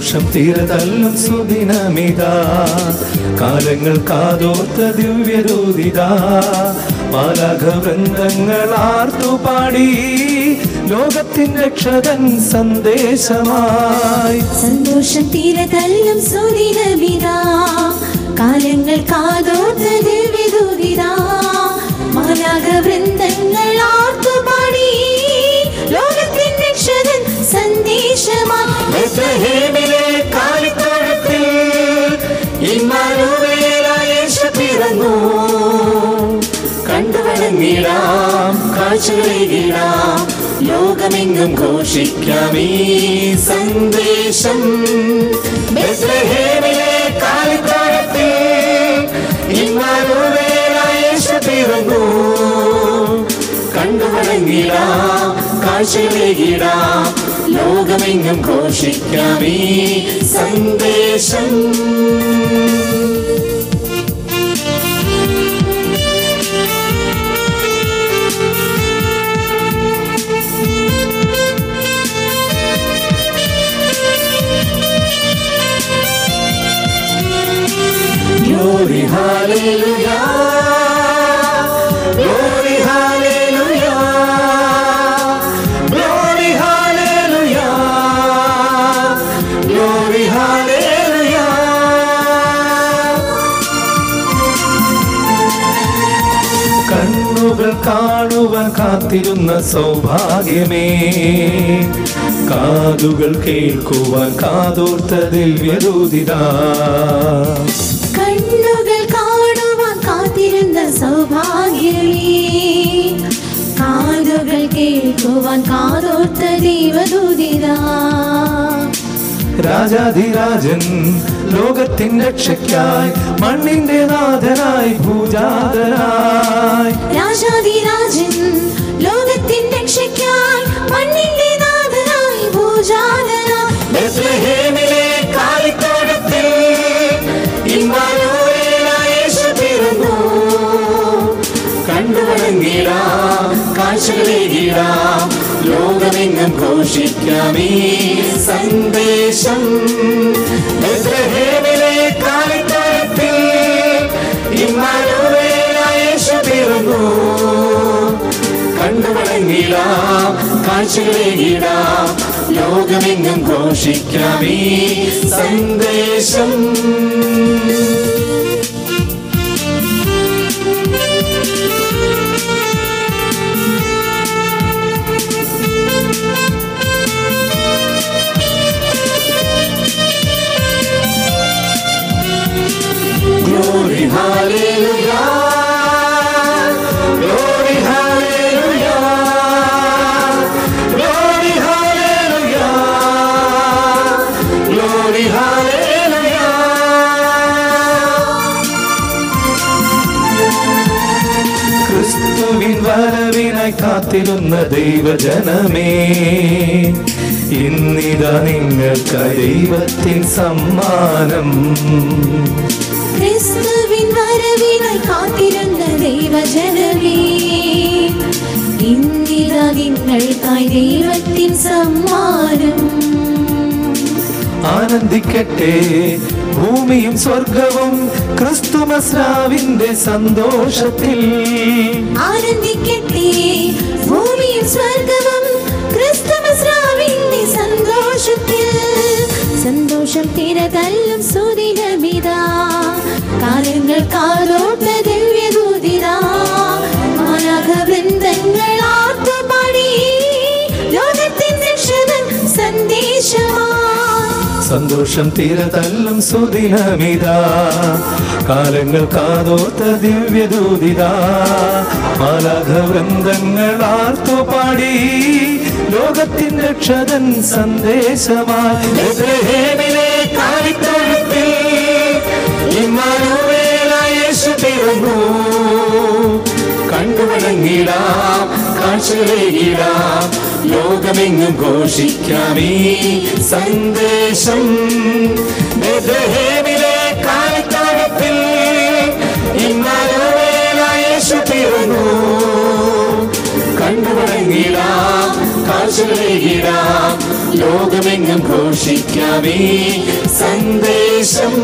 സന്തോഷം തീരതല്ലും സുദിനമിതാ കാലങ്ങൾ കാതോർത്ത ദിവ്യദൂതിതാ മാലാഘ വൃന്ദങ്ങൾ ആർത്തുപാടി ലോകത്തിൻ രക്ഷകൻ സന്ദേശമായി സന്തോഷം തീരതല്ലും സുദിനമിതാ കാലങ്ങൾ കാതോർത്ത ദിവ്യദൂതിതാ മാലാക വൃന്ദങ്ങൾ ആർത്തുപാടി ലോകത്തിൻ രക്ഷകൻ സന്ദേശമായി ബെത്ലഹേമിലെ കാലിത്തോഴത്തിൽ ഇമ്മാനുവേലായ യേശു പിറന്നു കണ്ടുവണങ്ങിടാം കാഴ്ചകളേകിടാം ലോകമെങ്ങും ഘോഷിക്കാം ഈ സന്ദേശം ബെത്ലഹേമിലെ കാലിത്തോഴത്തിൽ ഇമ്മാനുവേലായ യേശു പിറന്നു കണ്ടുവണങ്ങിടാം കാഴ്ചകളേകിടാം ലോകമെങ്ങും ഘോഷിക്കാം ഈ സന്ദേശം Glory, hallelujah. Glory, hallelujah. Glory, hallelujah. Glory, hallelujah. കണ്ണുകൾ കാണുവാൻ കാത്തിരുന്ന സൗഭാഗ്യമേ കാതുകൾ കേൾക്കുവാൻ കാതോർത്ത ദിവ്യദൂതിതാ കണ്ണുകൾ കാണുവാൻ കാത്തിരുന്ന സൗഭാഗ്യമേ കാതുകൾ കേൾക്കുവാൻ കാതോർത്ത ദൈവദൂതിതാ രാജാധിരാജൻ ലോകത്തിൻ രക്ഷയ്ക്കായി മണ്ണിന്റെ നാഥനായി ഭൂജാതനായി രാജാതിരാജൻ ലോകത്തിൻ രക്ഷയ്ക്കായി മണ്ണിന്റെ നാഥനായി ഭൂജാതനായി ബെത്ലഹേമിലെ കാലിത്തോട്ടത്തിൽ ഇമ്മാനുവേലായ യേശു പിറന്നു. കണ്ടുവണങ്ങിടാം കാഴ്ചകളേകിടാം ലോകമെങ്ങും ഘോഷിക്കാം ഈ സന്ദേശം ബെത്ലഹേമിലെ കാലിത്തോട്ടത്തിൽ ഇമ്മാനുവേലായ യേശു പിറന്നു കണ്ടുവണങ്ങിടാം കാഴ്ചകളേകിടാം ലോകമെങ്ങും ഘോഷിക്കാം ഈ സന്ദേശം Glory, hallelujah. Glory, hallelujah. Glory, hallelujah. Glory, hallelujah. ക്രിസ്തുവിൻ വരവിനായി കാത്തിരുന്ന ദൈവജനമേ ഇന്നിതാ നിങ്ങൾക്ക് ദൈവത്തിൻ സമ്മാനം ക്രിസ്തുവിൻ വരവിനായി കാത്തിരുന്ന ദൈവജനമേ ഇന്നിതാ നിങ്ങൾക്കായി ദൈവത്തിൻ സമ്മാനം ആനന്ദിക്കട്ടെ ഭൂമിയും സ്വർഗവും ക്രിസ്തുമസ്രാവിന്റെ സന്തോഷത്തിൽ ആനന്ദിക്കട്ടെ ഭൂമിയും സ്വർഗവും ക്രിസ്തുമസ്രാവിന്റെ സന്തോഷത്തിൽ സന്തോഷം തിരതല്ലും സുദിനമിതാ കാലങ്ങൾ കാലോട്ട ദിവ്യദൂതിതാ മാലാഖ വൃന്ദങ്ങൾ ആർത്തുപാടി ലോകത്തിൻ രക്ഷകൻ സന്ദേശമായി സന്തോഷം തീരതല്ലും സുദിനമിതാ കാലങ്ങൾ കാതോർത്ത ദിവ്യദൂതിതാ മാലാഘ വൃന്ദങ്ങൾ ആർത്തുപാടി ലോകത്തിൻ രക്ഷകൻ സന്ദേശമായി ബെത്ലഹേമിലെ കാലിത്തോട്ടത്തിൽ ഇമ്മാനുവേലായ യേശു പിറന്നു കണ്ടുവണങ്ങിടാം കാഴ്ചകളേകിടാം ലോകമെങ്ങും ഘോഷിക്കാം ഈ സന്ദേശം ബെത്ലഹേമിലെ കാലിത്തോട്ടത്തിൽ ഇമ്മാനുവേലായ യേശു പിറന്നു കണ്ടുവണങ്ങിടാം കാഴ്ച കാഴ്ചകളേകിടാം ലോകമെങ്ങും ഘോഷിക്കാമേ സന്ദേശം